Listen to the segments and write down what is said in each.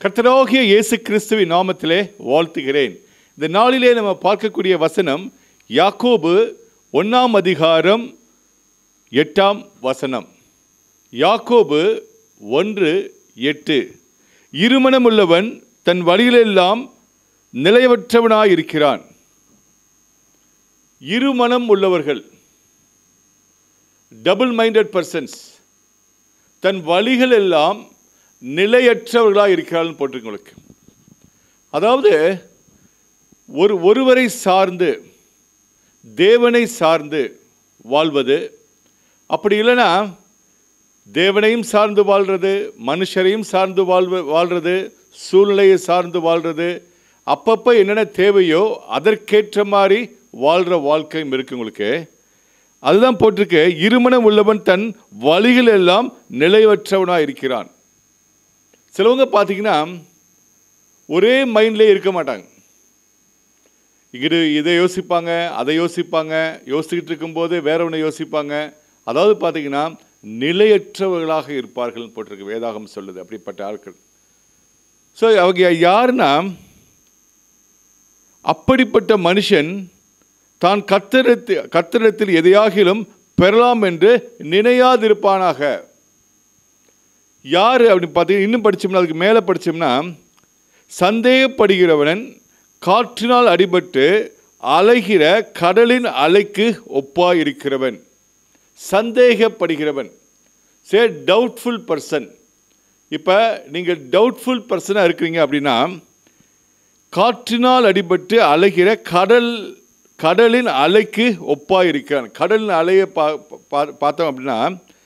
கர்த்தராகிய இயேசு கிறிஸ்துவின் நாமத்திலே வாழ்த்துகிறேன் இந்த நாளிலே நம்ம பார்க்கக்கூடிய வசனம் யாக்கோபு ஒன்றாம் அதிகாரம் எட்டாம் வசனம் யாக்கோபு ஒன்று எட்டு இருமனமுள்ளவன் தன் வழியிலெல்லாம் நிலையற்றவனாயிருக்கிறான் இருமனம் உள்ளவர்கள் டபுள் மைண்டட் பர்சன்ஸ் தன் வழிகள் எல்லாம் நிலையற்றவர்களாக இருக்கிறார்கள் போட்டிருக்கு உங்களுக்கு அதாவது ஒரு ஒருவரை சார்ந்து தேவனை சார்ந்து வாழ்வது அப்படி இல்லைன்னா தேவனையும் சார்ந்து வாழ்கிறது மனுஷரையும் சார்ந்து வாழ்வ வாழ்கிறது சூழ்நிலையை சார்ந்து வாழ்கிறது அப்பப்போ என்னென்ன தேவையோ அதற்கேற்ற மாதிரி வாழ்கிற வாழ்க்கையும் இருக்கு உங்களுக்கு அதுதான் போட்டிருக்கு இருமனம் உள்ளவன் தன் வழிகள் எல்லாம் நிலைவற்றவனாக இருக்கிறான் சிலவங்க பார்த்தீங்கன்னா ஒரே மைண்ட்லேயே இருக்க மாட்டாங்க இது இதை யோசிப்பாங்க அதை யோசிப்பாங்க யோசிச்சுக்கிட்டு இருக்கும்போது வேற ஒன்று யோசிப்பாங்க அதாவது பார்த்தீங்கன்னா நிலையற்றவர்களாக இருப்பார்கள் போட்டிருக்கு வேதாகம் சொல்லுது அப்படிப்பட்ட ஆட்கள் ஸோ அவங்க யாருன்னா அப்படிப்பட்ட மனுஷன் தான் கத்திரத்து கத்திரத்தில் எதையாகிலும் பெறலாம் என்று நினையாதிருப்பானாக யார் அப்படின்னு பார்த்தீங்கன்னா இன்னும் படித்தோம்னா அதுக்கு மேலே படித்தோம்னா சந்தேகப்படுகிறவன் காற்றினால் அடிபட்டு அலைகிற கடலின் அலைக்கு ஒப்பாய் இருக்கிறவன் சந்தேகப்படுகிறவன் சே டவுட்ஃபுல் பர்சன் இப்போ நீங்கள் டவுட்ஃபுல் பர்சனாக இருக்கிறீங்க அப்படின்னா காற்றினால் அடிபட்டு அலைகிற கடல் கடலின் அலைக்கு ஒப்பாய் இருக்கிறான் கடலின் அலையை பா பா- பார்த்தோம் அப்படின்னா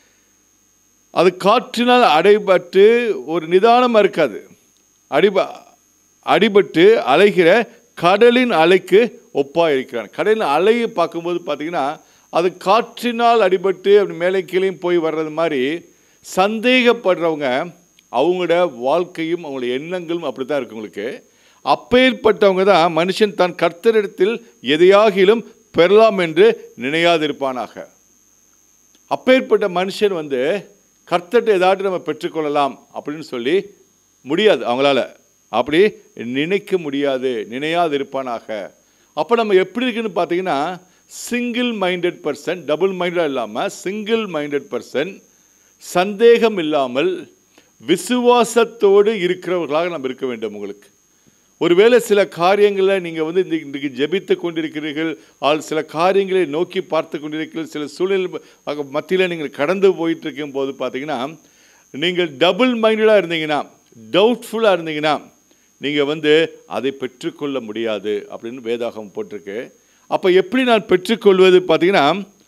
அது காற்றினால் அடைபட்டு ஒரு நிதானமாக இருக்காது அடிப அடிபட்டு அலைகிற கடலின் அலைக்கு ஒப்பாக இருக்கிறான் கடலின் அலையை பார்க்கும்போது பார்த்தீங்கன்னா அது காற்றினால் அடிபட்டு அப்படி மேலே கீழேயும் போய் வர்றது மாதிரி சந்தேகப்படுறவங்க அவங்களோட வாழ்க்கையும் அவங்களோட எண்ணங்களும் அப்படி தான் இருக்கு உங்களுக்கு அப்பேற்பட்டவங்க தான் மனுஷன் தான் கர்த்தரிடத்தில் எதையாகிலும் பெறலாம் என்று நினையாதிருப்பானாக அப்பேற்பட்ட மனுஷன் வந்து கர்த்தர்ட்ட ஏதாட்டும் நம்ம பெற்றுக்கொள்ளலாம் அப்படின்னு சொல்லி முடியாது அவங்களால அப்படி நினைக்க முடியாது நினையாது இருப்பானாக அப்போ நம்ம எப்படி இருக்குன்னு பார்த்தீங்கன்னா single minded person double minded இல்லாமல் சிங்கிள் மைண்டட் பர்சன் சந்தேகம் இல்லாமல் விசுவாசத்தோடு இருக்கிறவர்களாக நம்ம இருக்க வேண்டும் உங்களுக்கு ஒருவேளை சில காரியங்களை நீங்கள் வந்து இந்த இன்றைக்கு ஜெபித்து கொண்டிருக்கிறீர்கள் ஆள் சில காரியங்களை நோக்கி பார்த்து கொண்டிருக்கிறீர்கள் சில சூழல் மத்தியில் நீங்கள் கடந்து போயிட்டு இருக்கும் போது பார்த்தீங்கன்னா நீங்கள் டபுள் மைண்டடாக இருந்தீங்கன்னா டவுட்ஃபுல்லாக இருந்தீங்கன்னா நீங்கள் வந்து அதை பெற்றுக்கொள்ள முடியாது அப்படின்னு வேதாகம் போட்டிருக்கு அப்போ எப்படி நான் பெற்றுக்கொள்வது பார்த்தீங்கன்னா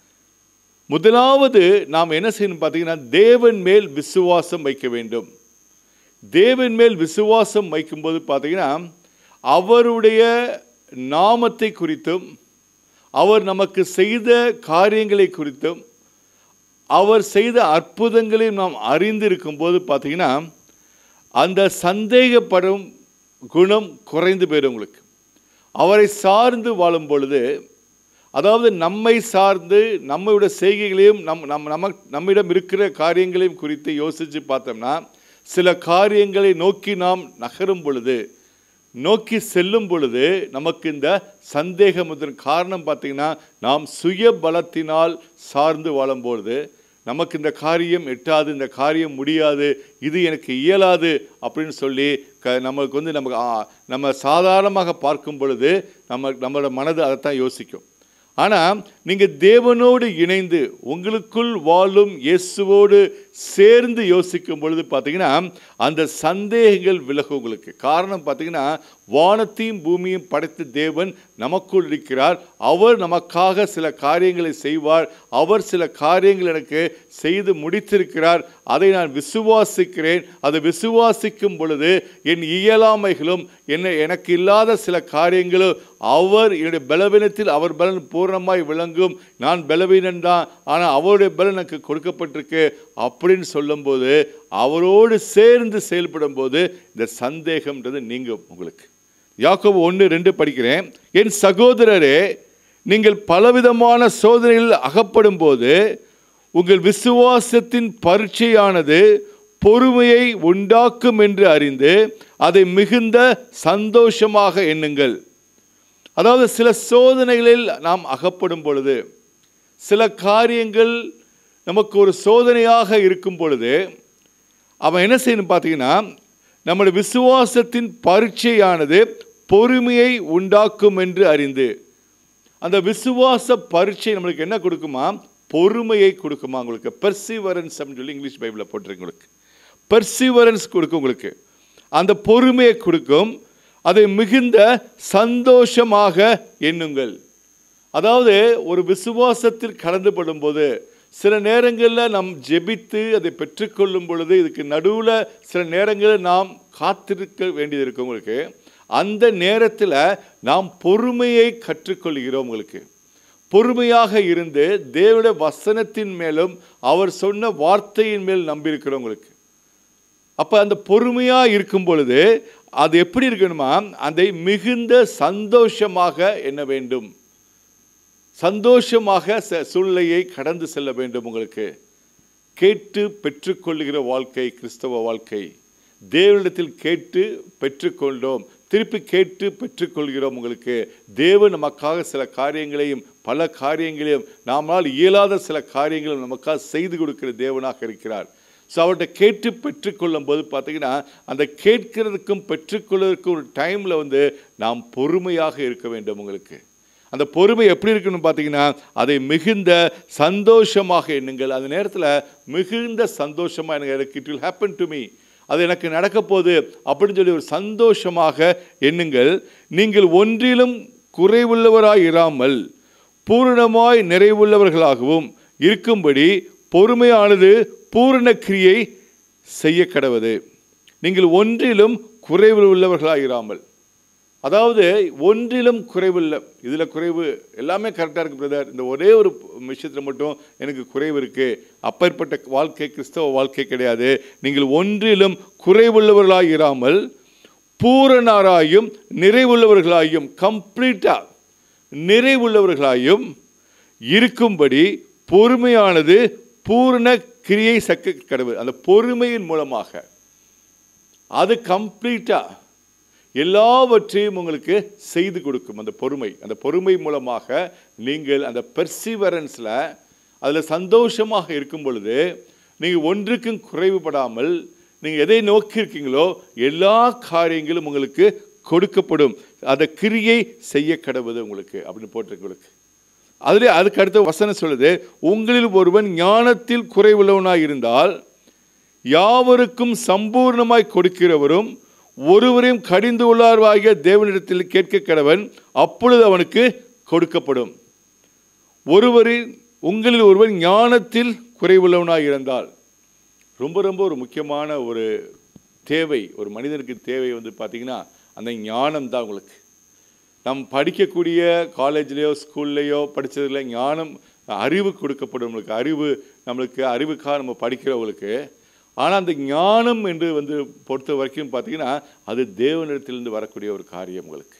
முதலாவது நாம் என்ன செய்யணும் பார்த்தீங்கன்னா தேவன் மேல் விசுவாசம் வைக்க வேண்டும் தேவன் மேல் விசுவாசம் வைக்கும்போது பார்த்தீங்கன்னா அவருடைய நாமத்தை குறித்தும் அவர் நமக்கு செய்த காரியங்களை குறித்தும் அவர் செய்த அற்புதங்களையும் நாம் அறிந்திருக்கும் போது பார்த்தீங்கன்னா அந்த சந்தேகப்படும் குணம் குறைந்து போயிடும் உங்களுக்கு அவரை சார்ந்து வாழும் பொழுது அதாவது நம்மை சார்ந்து நம்மளுடைய செய்கைகளையும் நம் நம் நம நம்மிடம் இருக்கிற காரியங்களையும் குறித்து யோசித்து பார்த்தோம்னா சில காரியங்களை நோக்கி நாம் நகரும் பொழுது நோக்கி செல்லும் பொழுது நமக்கு இந்த சந்தேகம் முதல் காரணம் பார்த்தீங்கன்னா நாம் சுய பலத்தினால் சார்ந்து வாழும்பொழுது நமக்கு இந்த காரியம் எட்டாது இந்த காரியம் முடியாது இது எனக்கு இயலாது அப்படின்னு சொல்லி க நமக்கு வந்து நமக்கு ஆ, நம்ம சாதாரணமாக பார்க்கும் பொழுது நம்ம நம்மளோட மனது அதைத்தான் யோசிக்கும் ஆனால் நீங்கள் தேவனோடு இணைந்து உங்களுக்குள் வாழும் இயேசுவோடு சேர்ந்து யோசிக்கும் பொழுது பார்த்தீங்கன்னா அந்த சந்தேகங்கள் விலகும் உங்களுக்கு காரணம் பார்த்தீங்கன்னா வானத்தையும் பூமியும் படைத்த தேவன் நமக்குள் இருக்கிறார் அவர் நமக்காக சில காரியங்களை செய்வார் அவர் சில காரியங்கள் எனக்கு செய்து முடித்திருக்கிறார் அதை நான் விசுவாசிக்கிறேன் அதை விசுவாசிக்கும் பொழுது என் இயலாமைகளும் என்ன எனக்கு இல்லாத சில காரியங்களும் அவர் என்னுடைய பலவீனத்தில் அவர் பலன் பூர்ணமாய் விளங்கும் நான் பலவீனன் தான் ஆனால் அவருடைய பலன் எனக்கு கொடுக்கப்பட்டிருக்கு அப்படின்னு சொல்லும்போது அவரோடு சேர்ந்து செயல்படும் போது இந்த சந்தேகம்ன்றது நீங்கும் உங்களுக்கு யாக்கோபு ஒன்று ரெண்டு படிக்கிறேன் என் சகோதரரே நீங்கள் பலவிதமான சோதனைகளில் அகப்படும் போது உங்கள் விசுவாசத்தின் பரீட்சையானது பொறுமையை உண்டாக்கும் என்று அறிந்து அதை மிகுந்த சந்தோஷமாக எண்ணுங்கள் அதாவது சில சோதனைகளில் நாம் அகப்படும் பொழுது சில காரியங்கள் நமக்கு ஒரு சோதனையாக இருக்கும் பொழுது அவன் என்ன செய்யணும் பார்த்தீங்கன்னா நம்முடைய விசுவாசத்தின் பரீட்சையானது பொறுமையை உண்டாக்கும் என்று அறிந்து அந்த விசுவாச பரீட்சை நம்மளுக்கு என்ன கொடுக்குமா பொறுமையை கொடுக்குமா உங்களுக்கு பெர்சிவரன்ஸ் அப்படின்னு சொல்லி இங்கிலீஷ் பைபிளில் போட்டிருக்கு உங்களுக்கு பெர்சிவரன்ஸ் கொடுக்கும் உங்களுக்கு அந்த பொறுமையை கொடுக்கும் அதை மிகுந்த சந்தோஷமாக எண்ணுங்கள் அதாவது ஒரு விசுவாசத்தில் கடந்து படும்போது சில நேரங்களில் நாம் ஜெபித்து அதை பெற்றுக்கொள்ளும் பொழுது இதுக்கு நடுவில் சில நேரங்களில் நாம் காத்திருக்க வேண்டியது இருக்கு உங்களுக்கு அந்த நேரத்தில் நாம் பொறுமையை கற்றுக்கொள்கிறோம் உங்களுக்கு பொறுமையாக இருந்து தேவனுடைய வசனத்தின் மேலும் அவர் சொன்ன வார்த்தையின் மேல் நம்பியிருக்கிறோம் உங்களுக்கு அப்போ அந்த பொறுமையாக இருக்கும் பொழுது அது எப்படி இருக்கணுமா அதை மிகுந்த சந்தோஷமாக எண்ண வேண்டும் சந்தோஷமாக ச- சூழ்நிலையை கடந்து செல்ல வேண்டும் உங்களுக்கு கேட்டு பெற்றுக்கொள்ளுகிற வாழ்க்கை கிறிஸ்தவ வாழ்க்கை தேவனிடத்தில் கேட்டு பெற்றுக்கொண்டோம் திருப்பி கேட்டு பெற்றுக்கொள்கிறோம் உங்களுக்கு தேவன் நமக்காக சில காரியங்களையும் பல காரியங்களையும் நாமால் இயலாத சில காரியங்களும் நமக்காக செய்து கொடுக்கிற தேவனாக இருக்கிறார் ஸோ அவர்கிட்ட கேட்டு பெற்றுக்கொள்ளும் போது பார்த்தீங்கன்னா அந்த கேட்கிறதுக்கும் பெற்றுக்கொள்வதற்கும் ஒரு டைமில் வந்து நாம் பொறுமையாக இருக்க வேண்டும் உங்களுக்கு அந்த பொறுமை எப்படி இருக்குன்னு பார்த்தீங்கன்னா அதை மிகுந்த சந்தோஷமாக எண்ணுங்கள் அந்த நேரத்தில் மிகுந்த சந்தோஷமாக எனக்கு எனக்கு it will happen to me அது எனக்கு நடக்க போகுது அப்படின்னு சொல்லி ஒரு சந்தோஷமாக எண்ணுங்கள் நீங்கள் ஒன்றிலும் குறைவுள்ளவராய் இராமல் பூரணமாய் நிறைவுள்ளவர்களாகவும் இருக்கும்படி பொறுமையானது பூரண கிரியை செய்ய கடவது நீங்கள் ஒன்றிலும் குறைவு உள்ளவர்களாக இராமல் அதாவது ஒன்றிலும் குறைவில்லை இதில் குறைவு எல்லாமே கரெக்டாக இருக்குது பிரதர் இந்த ஒரே ஒரு விஷயத்தில் மட்டும் எனக்கு குறைவு இருக்குது அப்பேற்பட்ட வாழ்க்கை கிறிஸ்தவ வாழ்க்கை கிடையாது நீங்கள் ஒன்றிலும் குறைவுள்ளவர்களாக இராமல் பூரணராயும் நிறைவுள்ளவர்களாயும் கம்ப்ளீட்டாக நிறைவுள்ளவர்களாயும் இருக்கும்படி பொறுமையானது பூரண கிரியை சக்க கடவுள் அந்த பொறுமையின் மூலமாக அது கம்ப்ளீட்டாக எல்லாவற்றையும் உங்களுக்கு செய்து கொடுக்கும் அந்த பொறுமை அந்த பொறுமை மூலமாக நீங்கள் அந்த பெர்சிவரன்ஸில் அதில் சந்தோஷமாக இருக்கும் பொழுது நீங்கள் ஒன்றுக்கும் குறைவுபடாமல் நீங்கள் எதை நோக்கி இருக்கீங்களோ எல்லா காரியங்களும் உங்களுக்கு கொடுக்கப்படும் அந்த கிரியை செய்ய கடவுது உங்களுக்கு அப்படின்னு போட்டிருக்கு உங்களுக்கு அதிலே அதுக்கு அடுத்த வசனம் சொல்லுது உங்களில் ஒருவன் ஞானத்தில் குறைவுள்ளவனாய் இருந்தால் யாவருக்கும் சம்பூர்ணமாய் கொடுக்கிறவரும் ஒருவரையும் கடிந்து உள்ளார்வாகிய தேவனிடத்தில் கேட்க கடவன் அப்பொழுது அவனுக்கு கொடுக்கப்படும் ஒருவரின் உங்களில் ஒருவன் ஞானத்தில் குறைவுள்ளவனாய் இருந்தால் ரொம்ப ரொம்ப ஒரு முக்கியமான ஒரு தேவை ஒரு மனிதனுக்கு தேவை வந்து பார்த்திங்கன்னா அந்த ஞானம் தான் உங்களுக்கு நம் படிக்கக்கூடிய காலேஜ்லேயோ ஸ்கூல்லையோ படித்ததில் ஞானம் அறிவு கொடுக்கப்படும் நம்மளுக்கு அறிவு நம்மளுக்கு அறிவுக்காக நம்ம படிக்கிறவங்களுக்கு ஆனால் அந்த ஞானம் என்று வந்து பொறுத்த வரைக்கும் பார்த்தீங்கன்னா அது தேவனிடத்திலிருந்து வரக்கூடிய ஒரு காரியம் உங்களுக்கு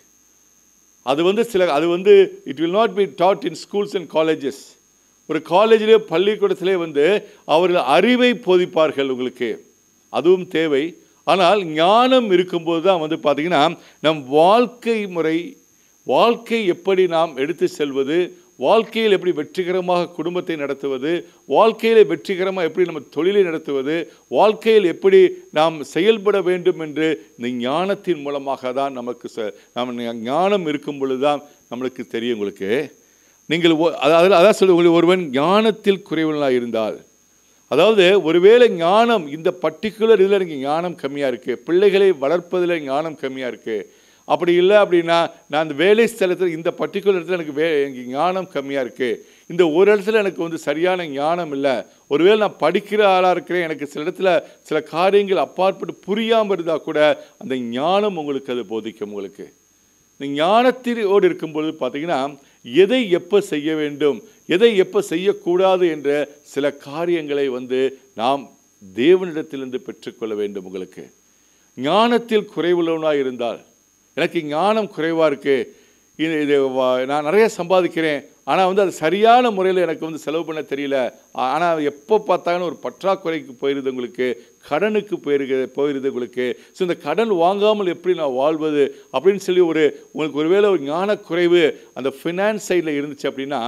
அது வந்து சில அது வந்து it will not be taught in schools and colleges ஒரு காலேஜிலே பள்ளிக்கூடத்திலே வந்து அவர்கள் அறிவை போதிப்பார்கள் உங்களுக்கு அதுவும் தேவை ஆனால் ஞானம் இருக்கும்போது தான் வந்து பார்த்திங்கன்னா நம் வாழ்க்கை முறை வாழ்க்கை எப்படி நாம் எடுத்து செல்வது வாழ்க்கையில் எப்படி வெற்றிகரமாக குடும்பத்தை நடத்துவது வாழ்க்கையில் வெற்றிகரமாக எப்படி நம்ம தொழிலை நடத்துவது வாழ்க்கையில் எப்படி நாம் செயல்பட வேண்டும் என்று இந்த ஞானத்தின் மூலமாக தான் நமக்கு ச நம்ம ஞானம் இருக்கும் பொழுது தான் நம்மளுக்கு தெரியும் உங்களுக்கு நீங்கள் ஒ- அதாவது அதான் சொல்லு உங்களுக்கு ஒருவன் ஞானத்தில் குறைவுள்ளதாக இருந்தால் அதாவது ஒருவேளை ஞானம் இந்த பர்டிகுலர் இதில் எனக்கு ஞானம் கம்மியாக இருக்குது பிள்ளைகளை வளர்ப்பதில் ஞானம் கம்மியாக இருக்குது அப்படி இல்லை அப்படின்னா நான் அந்த வேலை ஸ்தலத்தில் இந்த பர்டிகுலர் இடத்துல எனக்கு வே எனக்கு ஞானம் கம்மியாக இருக்குது இந்த ஒரு இடத்துல எனக்கு வந்து சரியான ஞானம் இல்லை ஒருவேளை நான் படிக்கிற ஆளாக இருக்கிறேன் எனக்கு சில இடத்துல சில காரியங்கள் அப்பாற்பட்டு புரியாமல் இருந்தால் கூட அந்த ஞானம் உங்களுக்கு அது போதிக்கும் உங்களுக்கு இந்த ஞானத்திலோடு இருக்கும்பொழுது பார்த்தீங்கன்னா எதை எப்போ செய்ய வேண்டும் எதை எப்போ செய்யக்கூடாது என்ற சில காரியங்களை வந்து நாம் தேவனிடத்திலிருந்து பெற்றுக்கொள்ள வேண்டும் உங்களுக்கு ஞானத்தில் குறைவுள்ளவனாக இருந்தால் எனக்கு ஞானம் குறைவாக இருக்குது இது இது வ- நான் நிறைய சம்பாதிக்கிறேன் ஆனால் வந்து அது சரியான முறையில் எனக்கு வந்து செலவு பண்ண தெரியல ஆனால் எப்போ பார்த்தாலும் ஒரு பற்றாக்குறைக்கு போயிருது உங்களுக்கு கடனுக்கு போயிருக்கு போயிருது உங்களுக்கு ஸோ இந்த கடன் வாங்காமல் எப்படி நான் வாழ்வது அப்படின்னு சொல்லி ஒரு உங்களுக்கு ஒருவேளை ஒரு ஞானக்குறைவு அந்த ஃபினான்ஸ் சைடில் இருந்துச்சு அப்படின்னா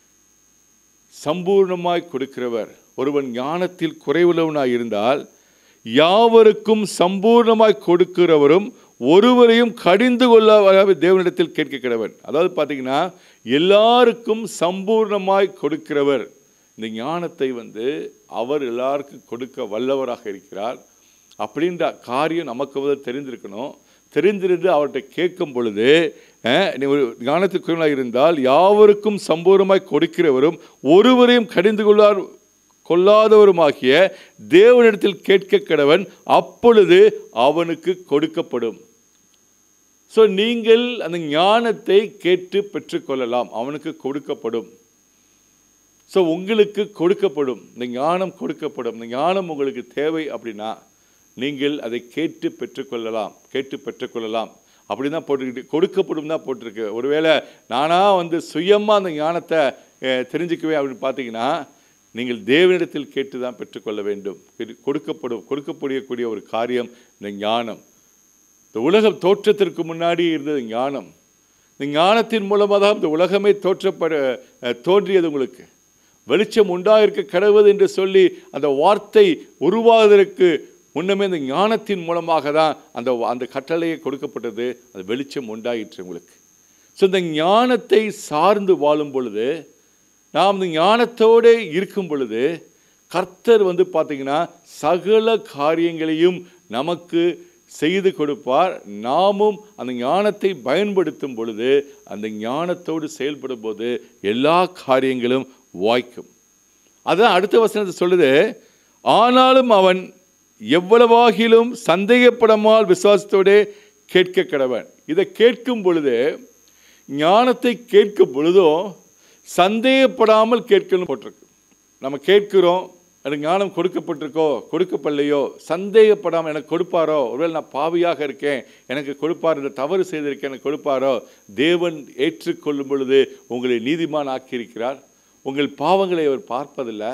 சம்பூர்ணமாய் கொடுக்கிறவர் ஒருவன் ஞானத்தில் குறைவுள்ளவனாய் இருந்தால் யாவருக்கும் சம்பூர்ணமாய் கொடுக்கிறவரும் ஒருவரையும் கடிந்து கொள்ள தேவனிடத்தில் கேட்க கிடவன் அதாவது பார்த்தீங்கன்னா எல்லாருக்கும் சம்பூர்ணமாய் கொடுக்கிறவர் இந்த ஞானத்தை வந்து அவர் எல்லாருக்கும் கொடுக்க வல்லவராக இருக்கிறார் அப்படின்ற காரியம் நமக்கு வந்து தெரிந்திருக்கணும் தெரிந்திருந்து அவர்கிட்ட கேட்கும் பொழுது அஹ், நீ ஒரு ஞானத்துக்குள்ளாக இருந்தால் யாவருக்கும் சம்பூர்ணமாய் கொடுக்கிறவரும் ஒருவரையும் கடிந்து கொள்ளார் கொள்ளாதவருமாகிய தேவனிடத்தில் கேட்க கடவன் அப்பொழுது அவனுக்கு கொடுக்கப்படும் ஸோ நீங்கள் அந்த ஞானத்தை கேட்டு பெற்றுக்கொள்ளலாம் அவனுக்கு கொடுக்கப்படும் ஸோ உங்களுக்கு கொடுக்கப்படும் இந்த ஞானம் கொடுக்கப்படும் இந்த ஞானம் உங்களுக்கு தேவை அப்படின்னா நீங்கள் அதை கேட்டு பெற்றுக்கொள்ளலாம் கேட்டு பெற்றுக்கொள்ளலாம் அப்படி தான் போட்டுக்கிட்டு கொடுக்கப்படும் தான் போட்டிருக்கு ஒருவேளை நானாக வந்து சுயமாக அந்த ஞானத்தை அஹ், தெரிஞ்சுக்குவேன் அப்படின்னு பார்த்தீங்கன்னா நீங்கள் தேவனிடத்தில் கேட்டு தான் பெற்றுக்கொள்ள வேண்டும் இது கொடுக்கப்படும் கொடுக்கப்படக்கூடிய ஒரு காரியம் இந்த ஞானம் இந்த உலகம் தோற்றத்திற்கு முன்னாடி இருந்தது ஞானம் இந்த ஞானத்தின் மூலமாக தான் இந்த உலகமே தோற்றப்பட அஹ், தோன்றியது உங்களுக்கு வெளிச்சம் உண்டாயிருக்க கடவுது என்று சொல்லி அந்த வார்த்தை உருவாவதற்கு முன்னமே இந்த ஞானத்தின் மூலமாக தான் அந்த அந்த கட்டளையை கொடுக்கப்பட்டது அந்த வெளிச்சம் உண்டாயிற்று உங்களுக்கு ஸோ இந்த ஞானத்தை சார்ந்து வாழும் பொழுது நாம் இந்த ஞானத்தோடு இருக்கும் பொழுது கர்த்தர் வந்து பார்த்தீங்கன்னா சகல காரியங்களையும் நமக்கு செய்து கொடுப்பார் நாமும் அந்த ஞானத்தை பயன்படுத்தும் பொழுது அந்த ஞானத்தோடு செயல்படும் போது எல்லா காரியங்களும் வாய்க்கும் அதான் அடுத்த வசனத்தை சொல்லுது ஆனாலும் அவன் எவ்வளவாகிலும் சந்தேகப்படாமல் விசுவாசத்தோடே கேட்க கடவன் இதை கேட்கும் பொழுது ஞானத்தை கேட்கும் பொழுதும் சந்தேகப்படாமல் கேட்கணும் போட்டிருக்கு நம்ம கேட்கிறோம் எனக்கு ஞானம் கொடுக்கப்பட்டிருக்கோ கொடுக்கப்படலையோ சந்தேகப்படாமல் எனக்கு கொடுப்பாரோ ஒருவேளை நான் பாவியாக இருக்கேன் எனக்கு கொடுப்பார் இந்த தவறு செய்திருக்கேன் எனக்கு கொடுப்பாரோ தேவன் ஏற்றுக்கொள்ளும் பொழுது உங்களை நீதிமான் ஆக்கியிருக்கிறார் உங்கள் பாவங்களை அவர் பார்ப்பதில்லை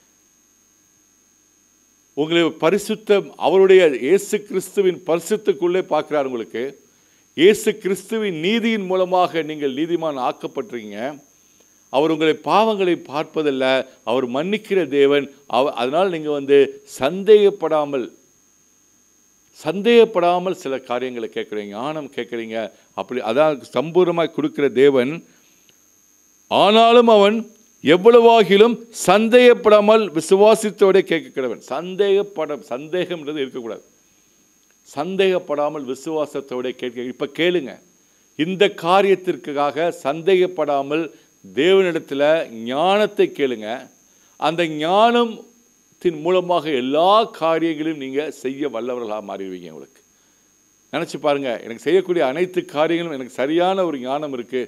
உங்களை பரிசுத்தம் அவருடைய இயேசு கிறிஸ்துவின் பரிசுத்துக்குள்ளே பார்க்கிறார் உங்களுக்கு இயேசு கிறிஸ்துவின் நீதியின் மூலமாக நீங்கள் நீதிமான் ஆக்கப்பட்டிருக்கீங்க அவர் உங்களை பாவங்களை பார்ப்பதில்ல அவர் மன்னிக்கிற தேவன் அவ அதனால் நீங்கள் வந்து சந்தேகப்படாமல் சந்தேகப்படாமல் சில காரியங்களை கேட்குறீங்க ஞானம் கேட்குறீங்க அப்படி அதான் சம்பூர்ணமாய் கொடுக்கிற தேவன் ஆனாலும் அவன் எவ்வளவாகிலும் சந்தேகப்படாமல் விசுவாசித்தோட கேட்கிறவன் சந்தேகப்பட சந்தேகம்ன்றது இருக்கக்கூடாது சந்தேகப்படாமல் விசுவாசத்தோட கேட்க இப்போ கேளுங்க இந்த காரியத்திற்காக சந்தேகப்படாமல் தேவனிடத்தில் ஞானத்தை கேளுங்க அந்த ஞானத்தின் மூலமாக எல்லா காரியங்களையும் நீங்கள் செய்ய வல்லவர்களாக மாறிடுவீங்க உங்களுக்கு நினச்சி பாருங்க எனக்கு செய்யக்கூடிய அனைத்து காரியங்களும் எனக்கு சரியான ஒரு ஞானம் இருக்குது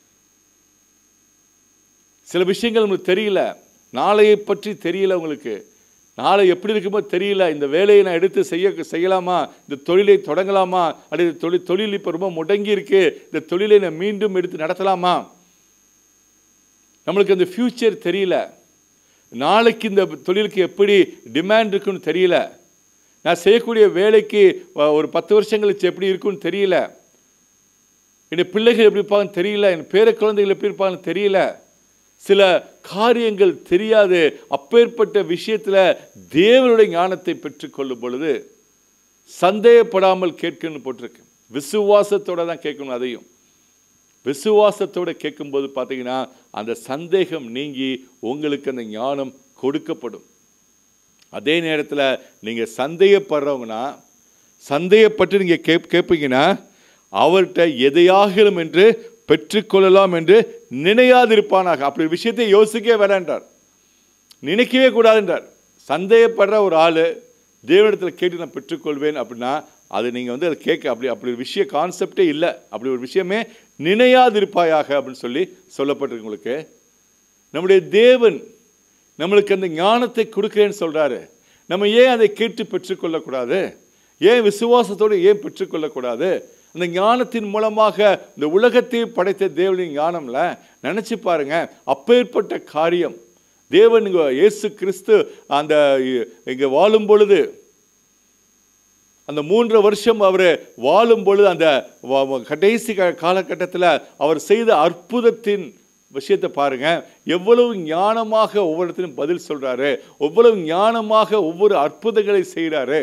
சில விஷயங்கள் உங்களுக்கு தெரியல நாளையை பற்றி தெரியல உங்களுக்கு நாளை எப்படி இருக்குமோ தெரியல இந்த வேலையை நான் எடுத்து செய்ய செய்யலாமா இந்த தொழிலை தொடங்கலாமா அல்லது தொழில் தொழில் இப்போ ரொம்ப முடங்கி இருக்கு இந்த தொழிலை நான் மீண்டும் எடுத்து நடத்தலாமா நம்மளுக்கு அந்த ஃப்யூச்சர் தெரியல நாளைக்கு இந்த தொழிலுக்கு எப்படி டிமாண்ட் இருக்குன்னு தெரியல நான் செய்யக்கூடிய வேலைக்கு அஹ், ஒரு பத்து வருஷம் கழிச்சு எப்படி இருக்குன்னு தெரியல என் பிள்ளைகள் எப்படி இருப்பாங்கன்னு தெரியல என் பேர குழந்தைகள் எப்படி இருப்பாங்கன்னு தெரியல சில காரியங்கள் தெரியாது அப்பேற்பட்ட விஷயத்தில் தேவனுடைய ஞானத்தை பெற்றுக்கொள்ளும் பொழுது சந்தேகப்படாமல் கேட்கணும்னு போட்டிருக்கு விசுவாசத்தோட தான் கேட்கணும் அதையும் விசுவாசத்தோட கேட்கும்போது பார்த்தீங்கன்னா அந்த சந்தேகம் நீங்கி உங்களுக்கு அந்த ஞானம் கொடுக்கப்படும் அதே நேரத்தில் நீங்கள் சந்தேகப்படுறவங்கன்னா சந்தேகப்பட்டு நீங்கள் கேப் கேட்பீங்கன்னா அவர்கிட்ட எதையாகிலும் என்று பெற்றுக்கொள்ளலாம் என்று நினையாதிருப்பானாக அப்படி ஒரு விஷயத்தை யோசிக்கவே வேண்டான்றார் நினைக்கவே கூடாதுன்றார் சந்தேகப்படுற ஒரு ஆள் தேவனிடத்தில் கேட்டு நான் பெற்றுக்கொள்வேன் அப்படின்னா அது நீங்கள் வந்து அதை கேட்க அப்படி அப்படி ஒரு விஷய கான்செப்டே இல்லை அப்படி ஒரு விஷயமே நினையாதிருப்பாயாக அப்படின்னு சொல்லி சொல்லப்பட்டிருக்கு உங்களுக்கு நம்முடைய தேவன் நம்மளுக்கு அந்த ஞானத்தை கொடுக்கிறேன்னு சொல்கிறாரு நம்ம ஏன் அதை கேட்டு பெற்றுக்கொள்ளக்கூடாது ஏன் விசுவாசத்தோடு ஏன் பெற்றுக்கொள்ளக்கூடாது அந்த ஞானத்தின் மூலமாக இந்த உலகத்தை படைத்த தேவனின் ஞானம்ல நினைச்சு பாருங்க அப்பேற்பட்ட காரியம் தேவன் இங்க இயேசு கிறிஸ்து அந்த இ- இங்க வாழும் பொழுது அந்த மூன்று வருஷம் அவர் வாழும் பொழுது அந்த வ- வ- கடைசி கா- காலகட்டத்தில் அவர் செய்த அற்புதத்தின் விஷயத்தை பாருங்க எவ்வளவு ஞானமாக ஒவ்வொரு இடத்திலும் பதில் சொல்றாரு எவ்வளவு ஞானமாக ஒவ்வொரு அற்புதங்களை செய்கிறாரு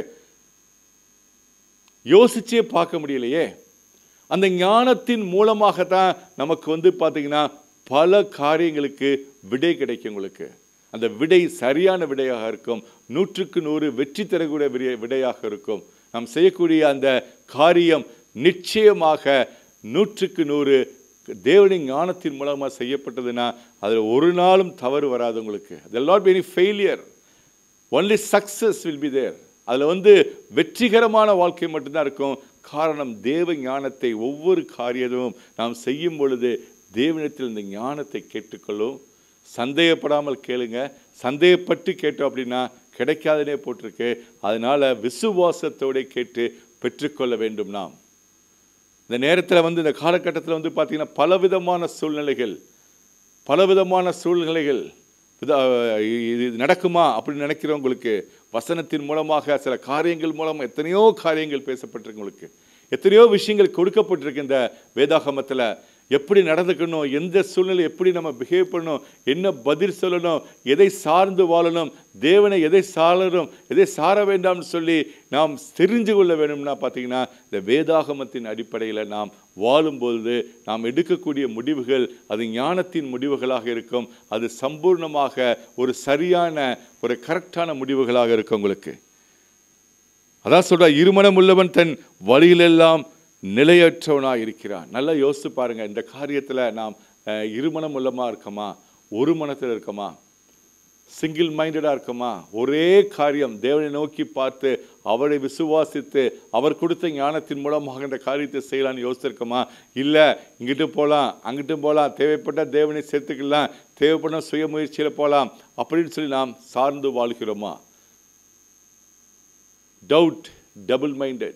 யோசிச்சே பார்க்க முடியலையே அந்த ஞானத்தின் மூலமாக தான் நமக்கு வந்து பார்த்தீங்கன்னா பல காரியங்களுக்கு விடை கிடைக்கும் உங்களுக்கு அந்த விடை சரியான விடையாக இருக்கும் நூற்றுக்கு நூறு வெற்றி தரக்கூடிய விடை- விடையாக இருக்கும் நாம் செய்யக்கூடிய அந்த காரியம் நிச்சயமாக நூற்றுக்கு நூறு தேவனின் ஞானத்தின் மூலமாக செய்யப்பட்டதுன்னா அதில் ஒரு நாளும் தவறு வராது உங்களுக்கு அதில் not any failure only success will be there அதில் வந்து வெற்றிகரமான வாழ்க்கை மட்டும்தான் இருக்கும் காரணம் தேவ ஞானத்தை ஒவ்வொரு காரியமும் நாம் செய்யும் பொழுது தேவனிடத்தில் இந்த ஞானத்தை கேட்டுக்கொள்ளும் சந்தேகப்படாமல் கேளுங்க சந்தேகப்பட்டு கேட்டோம் அப்படின்னா கிடைக்காதனே போட்டிருக்கு அதனால விசுவாசத்தோட கேட்டு பெற்றுக்கொள்ள வேண்டும் நாம் இந்த நேரத்தில் வந்து இந்த காலகட்டத்தில் வந்து பார்த்தீங்கன்னா பலவிதமான சூழ்நிலைகள் பலவிதமான சூழ்நிலைகள் இது, அஹ், இது நடக்குமா அப்படின்னு நினைக்கிறவங்களுக்கு வசனத்தின் மூலமாக சில காரியங்கள் மூலமாக எத்தனையோ காரியங்கள் பேசப்பட்டிருக்கு உங்களுக்கு எத்தனையோ விஷயங்கள் கொடுக்கப்பட்டிருக்கு இந்த வேதாகமத்தில் எப்படி நடந்துக்கணும் எந்த சூழ்நிலை எப்படி நம்ம பிஹேவ் பண்ணணும் என்ன பதில் சொல்லணும் எதை சார்ந்து வாழணும் தேவனை எதை சாரணும் எதை சார வேண்டாம்னு சொல்லி நாம் தெரிஞ்சு கொள்ள வேணும்னா பார்த்தீங்கன்னா இந்த வேதாகமத்தின் அடிப்படையில் நாம் வாழும்பொழுது நாம் எடுக்கக்கூடிய முடிவுகள் அது ஞானத்தின் முடிவுகளாக இருக்கும் அது சம்பூர்ணமாக ஒரு சரியான ஒரு கரெக்டான முடிவுகளாக இருக்கும் உங்களுக்கு அதான் சொல்றா இருமனம் உள்ளவன் தன் வழியிலெல்லாம் நிலையற்றவனாக இருக்கிறான் நல்லா யோசித்து பாருங்க இந்த காரியத்தில் நாம் அஹ், இருமனம் உள்ளமா இருக்கமா ஒரு மனத்தில் இருக்கமா சிங்கிள் மைண்டடாக இருக்கமா ஒரே காரியம் தேவனை நோக்கி பார்த்து அவரை விசுவாசித்து அவர் கொடுத்த ஞானத்தின் மூலமாக இந்த காரியத்தை செய்யலாம்னு யோசிச்சிருக்கோமா இல்லை இங்கிட்டு போகலாம் அங்கிட்டும் போகலாம் தேவைப்பட்ட தேவனை சேர்த்துக்கலாம் தேவைப்பட்ட சுய முயற்சியில் போகலாம் அப்படின்னு சொல்லி நாம் சார்ந்து வாழ்கிறோமா டவுட் டபுள் மைண்டட்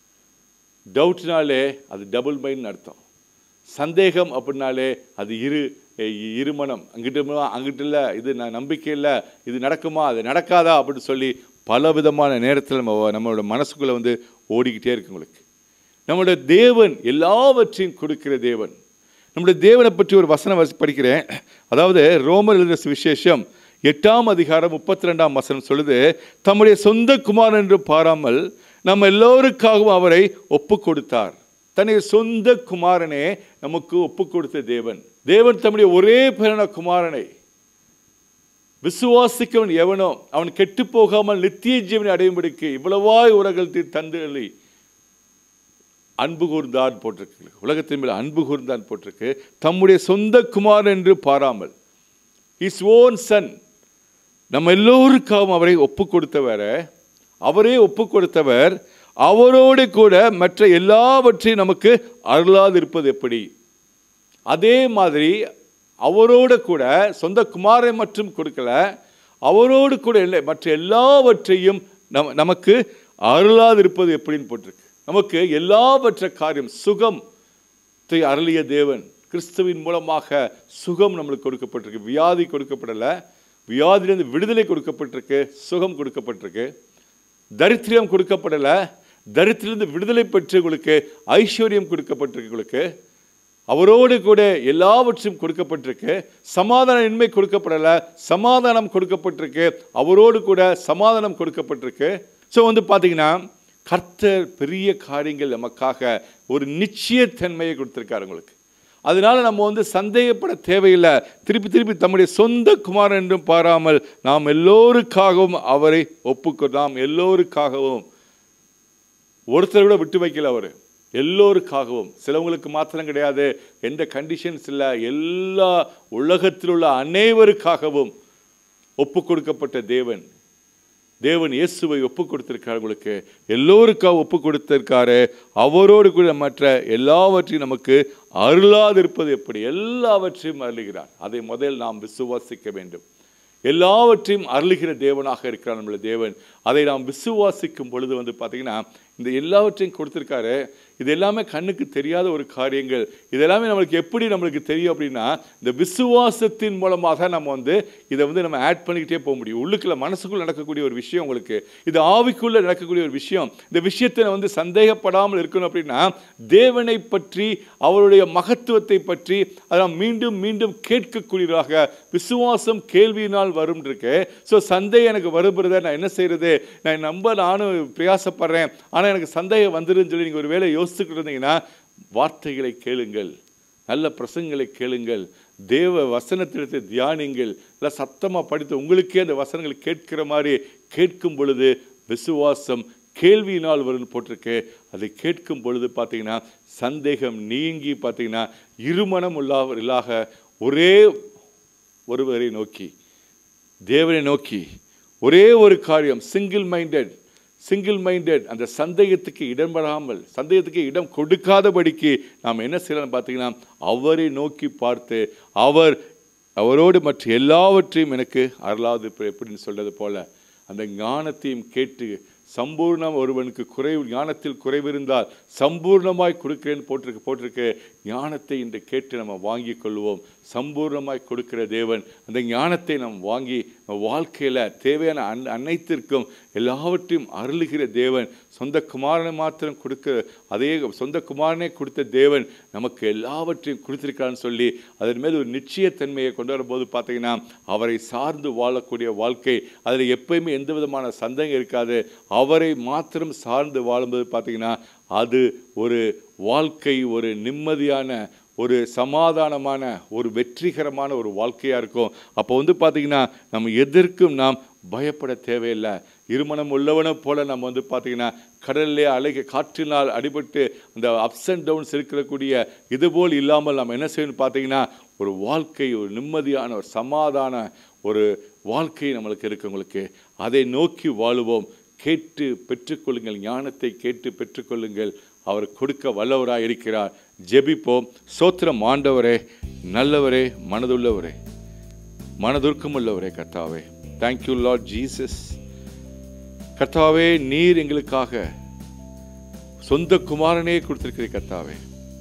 டவுட்னாலே அது டபுள் மைண்ட் அர்த்தம் சந்தேகம் அப்படின்னாலே அது இரு எ- இருமனம் அங்கிட்டு ம- அங்கிட்டு இல்லை இது நான் நம்பிக்கை இல்லை இது நடக்குமா அது நடக்காதா அப்படின்னு சொல்லி பல விதமான நேரத்தில் நம்ம நம்மளோட மனசுக்குள்ளே வந்து ஓடிக்கிட்டே இருக்கு உங்களுக்கு நம்மளோட தேவன் எல்லாவற்றையும் கொடுக்கிற தேவன் நம்முடைய தேவனை பற்றி ஒரு வசனம் வசி- படிக்கிறேன் அதாவது ரோமர் எழுதின விசேஷம் எட்டாம் அதிகாரம் முப்பத்தி ரெண்டாம் வசனம் சொல்லுது தம்முடைய சொந்த குமாரன் என்று பாராமல் நம்ம எல்லோருக்காகவும் அவரை ஒப்பு கொடுத்தார் தன்னுடைய சொந்த குமாரனே நமக்கு ஒப்பு கொடுத்த தேவன் தேவன் தம்முடைய ஒரே பிறன குமாரனை விசுவாசிக்கவன் எவனோ அவன் கெட்டு போகாமல் நித்திய ஜீவனை அடையும்படிக்கு இவ்வளவாய் உலகில் தந்து அன்பு கூர்ந்தான் போட்டிருக்கு உலகத்தின் மேல் அன்பு கூர்ந்தான் போட்டிருக்கு தம்முடைய சொந்த குமாரன் என்று பாராமல் இஸ் ஓன் சன் நம்ம எல்லோருக்காகவும் அவரை ஒப்பு கொடுத்தவர அவரே ஒப்பு கொடுத்தவர் அவரோடு கூட மற்ற எல்லாவற்றையும் நமக்கு அருளாதிருப்பது எப்படி அதே மாதிரி அவரோடு கூட சொந்த குமாரை மற்றும் கொடுக்கல அவரோடு கூட இல்லை மற்ற எல்லாவற்றையும் நம் நமக்கு அருளாதிருப்பது எப்படின்னு போட்டிருக்கு நமக்கு எல்லாவற்ற காரியம் சுகம் தை அருளிய தேவன் கிறிஸ்துவின் மூலமாக சுகம் நம்மளுக்கு கொடுக்கப்பட்டிருக்கு வியாதி கொடுக்கப்படலை வியாதியிலிருந்து விடுதலை கொடுக்கப்பட்டிருக்கு சுகம் கொடுக்கப்பட்டிருக்கு தரித்திரம் கொடுக்கப்படலை தரித்திலிருந்து விடுதலை பெற்று உங்களுக்கு ஐஸ்வர்யம் கொடுக்கப்பட்டிருக்கு உங்களுக்கு அவரோடு கூட எல்லாவற்றையும் கொடுக்கப்பட்டிருக்கு சமாதான இன்மை கொடுக்கப்படலை சமாதானம் கொடுக்கப்பட்டிருக்கு அவரோடு கூட சமாதானம் கொடுக்கப்பட்டிருக்கு ஸோ வந்து பார்த்தீங்கன்னா கர்த்தர் பெரிய காரியங்கள் நமக்காக ஒரு நிச்சயத்தன்மையை கொடுத்துருக்காரு உங்களுக்கு அதனால நம்ம வந்து சந்தேகப்பட தேவையில்லை திருப்பி திருப்பி தம்முடைய சொந்த குமாரன் என்றும் பாராமல் நாம் எல்லோருக்காகவும் அவரை ஒப்புக்கொ நாம் எல்லோருக்காகவும் ஒருத்தர் கூட விட்டு வைக்கல அவர் எல்லோருக்காகவும் சிலவங்களுக்கு மாத்திரம் கிடையாது எந்த கண்டிஷன்ஸ் இல்லை எல்லா உலகத்தில் உள்ள அனைவருக்காகவும் ஒப்பு கொடுக்கப்பட்ட தேவன் தேவன் இயேசுவை ஒப்பு கொடுத்திருக்கார் உங்களுக்கு எல்லோருக்காக ஒப்பு கொடுத்திருக்காரு அவரோடு கூட மற்ற எல்லாவற்றையும் நமக்கு அருளாதிருப்பது எப்படி எல்லாவற்றையும் அருளுகிறார் அதை முதல் நாம் விசுவாசிக்க வேண்டும் எல்லாவற்றையும் அருளுகிற தேவனாக இருக்கிறார் நம்மளுடைய தேவன் அதை நாம் விசுவாசிக்கும் பொழுது வந்து பார்த்தீங்கன்னா இந்த எல்லாவற்றையும் கொடுத்திருக்காரு இது எல்லாமே கண்ணுக்கு தெரியாத ஒரு காரியங்கள் இது எல்லாமே நம்மளுக்கு எப்படி நம்மளுக்கு தெரியும் அப்படின்னா இந்த விசுவாசத்தின் மூலமாக நம்ம வந்து இதை வந்து நம்ம ஆட் பண்ணிக்கிட்டே போக முடியும் உள்ளுக்குள்ள மனசுக்குள்ள நடக்கக்கூடிய ஒரு விஷயம் உங்களுக்கு இது ஆவிக்குள்ள நடக்கக்கூடிய ஒரு விஷயம் இந்த விஷயத்தை வந்து சந்தேகப்படாமல் இருக்கணும் அப்படின்னா தேவனை பற்றி அவருடைய மகத்துவத்தை பற்றி அதை நாம் மீண்டும் மீண்டும் கேட்கக்கூடியதாக விசுவாசம் கேள்வியினால் வரும் இருக்கு ஸோ சந்தேகம் எனக்கு வருகிறத நான் என்ன செய்யறது நான் நம்ப நானும் பிரயாசப்படுறேன் ஆனால் எனக்கு சந்தேகம் வந்துருன்னு சொல்லி நீங்கள் ஒரு வேலை யோசிச்சுக்கிட்டு இருந்தீங்கன்னா வார்த்தைகளை கேளுங்கள் நல்ல பிரசங்களை கேளுங்கள் தேவ வசனத்திடத்தை தியானிங்கள் இல்லை சத்தமாக படித்து உங்களுக்கே அந்த வசனங்கள் கேட்கிற மாதிரி கேட்கும் பொழுது விசுவாசம் கேள்வியினால் வரும்னு போட்டிருக்கு அதை கேட்கும் பொழுது பார்த்தீங்கன்னா சந்தேகம் நீங்கி பார்த்தீங்கன்னா இருமனம் உள்ளாவர் இல்லாக ஒரே ஒருவரை நோக்கி தேவனை நோக்கி ஒரே ஒரு காரியம் சிங்கிள் மைண்டட் சிங்கிள் மைண்டட் அந்த சந்தேகத்துக்கு இடம் வராமல் சந்தேகத்துக்கு இடம் கொடுக்காதபடிக்கு நாம் என்ன செய்யலாம் பார்த்தீங்கன்னா அவரை நோக்கி பார்த்து அவர் அவரோடு மற்ற எல்லாவற்றையும் எனக்கு அருளாது எப்படின்னு சொல்றது போல அந்த ஞானத்தையும் கேட்டு சம்பூர்ணம் ஒருவனுக்கு குறைவு ஞானத்தில் குறைவிருந்தால் சம்பூர்ணமாய் கொடுக்கிறேன்னு போட்டிருக்கு போட்டிருக்கு ஞானத்தை இன்று கேட்டு நம்ம வாங்கி கொள்வோம் சம்பூர்ணமாய் கொடுக்கிற தேவன் அந்த ஞானத்தை நாம் வாங்கி நம்ம வாழ்க்கையில் தேவையான அன் அனைத்திற்கும் எல்லாவற்றையும் அருளுகிற தேவன் சொந்த குமாரனை மாத்திரம் கொடுக்க அதே சொந்த குமாரனே கொடுத்த தேவன் நமக்கு எல்லாவற்றையும் கொடுத்திருக்கான்னு சொல்லி அதன் மேல் ஒரு நிச்சயத்தன்மையை கொண்டு வரும்போது பார்த்தீங்கன்னா அவரை சார்ந்து வாழக்கூடிய வாழ்க்கை அதில் எப்பயுமே எந்த விதமான சந்தேகம் இருக்காது அவரை மாத்திரம் சார்ந்து வாழும்போது பார்த்தீங்கன்னா அது ஒரு வாழ்க்கை ஒரு நிம்மதியான ஒரு சமாதானமான ஒரு வெற்றிகரமான ஒரு வாழ்க்கையாக இருக்கும் அப்போ வந்து பார்த்திங்கன்னா நம்ம எதற்கும் நாம் பயப்பட தேவையில்லை இருமணம் உள்ளவனை போல நம்ம வந்து பார்த்திங்கன்னா கடல்லே அலைக காற்றினால் அடிபட்டு அந்த அப்ஸ் அண்ட் டவுன்ஸ் இருக்கக்கூடிய இதுபோல் இல்லாமல் நம்ம என்ன செய்யணும்னு பார்த்தீங்கன்னா ஒரு வாழ்க்கை ஒரு நிம்மதியான ஒரு சமாதான ஒரு வாழ்க்கை நம்மளுக்கு இருக்கு உங்களுக்கு அதை நோக்கி வாழுவோம் கேட்டு பெற்றுக்கொள்ளுங்கள் ஞானத்தை கேட்டு பெற்றுக்கொள்ளுங்கள் அவர் கொடுக்க வல்லவராய் இருக்கிறார் ஜெபிப்போம் சோத்திரம் ஆண்டவரே நல்லவரே மனதுள்ளவரே மனதுர்க்கமுள்ளவரே கர்த்தாவே தேங்க்யூ லார்ட் ஜீசஸ் கர்த்தாவே நீர் எங்களுக்காக சொந்த குமாரனே கொடுத்திருக்கிறீர் கர்த்தாவே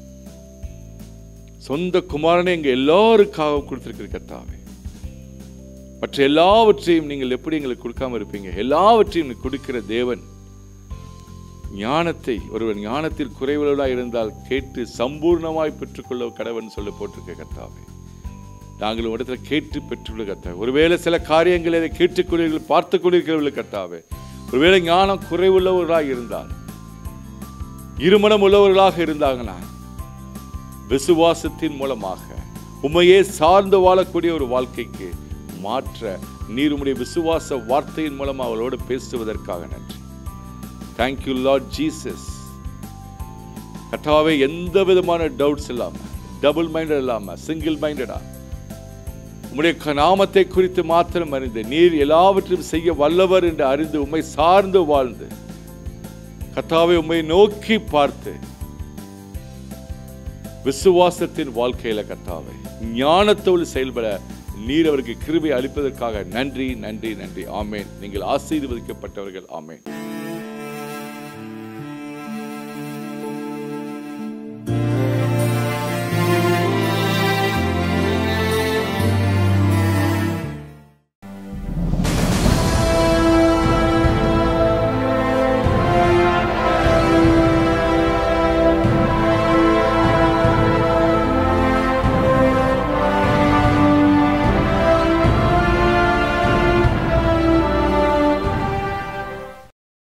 சொந்த குமாரனே எங்க எல்லாருக்காக கொடுத்திருக்கிறீர் கர்த்தாவே மற்ற எல்லாவற்றையும் நீங்கள் எப்படி எங்களுக்கு கொடுக்காம இருப்பீங்க எல்லாவற்றையும் நீர் கொடுக்கிற தேவன் ஞானத்தை ஒருவன் ஞானத்தில் குறைவுள்ளவராக இருந்தால் கேட்டு சம்பூர்ணமாய் பெற்றுக்கொள்ள கடவன் சொல்ல போட்டிருக்க கர்த்தாவே நாங்கள் இடத்துல கேட்டு பெற்றுள்ள கர்த்தாவே ஒருவேளை சில காரியங்களை அதை கேட்டுக்கொள்வீர்கள் பார்த்து கொண்டிருக்கிறவர்கள் கர்த்தாவே ஒருவேளை ஞானம் குறைவுள்ளவர்களாக இருந்தால் இருமணம் உள்ளவர்களாக இருந்தாங்கன்னா விசுவாசத்தின் மூலமாக உண்மையே சார்ந்து வாழக்கூடிய ஒரு வாழ்க்கைக்கு மாற்ற நீர் உம்முடைய விசுவாச வார்த்தையின் மூலம் அவளோடு பேசுவதற்காக நன்றி தேங்க்யூ லார்ட் ஜீசஸ் கட்டாவே எந்த விதமான டவுட்ஸ் இல்லாம டபுள் மைண்டட் இல்லாம சிங்கிள் மைண்டடா உம்முடைய க- நாமத்தை குறித்து மாத்திரம் அறிந்து நீர் எல்லாவற்றையும் செய்ய வல்லவர் என்று அறிந்து உம்மை சார்ந்து வாழ்ந்து கத்தாவை உம்மை நோக்கி பார்த்து விசுவாசத்தின் வாழ்க்கையில கத்தாவை ஞானத்தோடு செயல்பட நீர் அவருக்கு கிருபை அளிப்பதற்காக நன்றி நன்றி நன்றி ஆமேன் நீங்கள் ஆசீர்வதிக்கப்பட்டவர்கள் ஆமேன்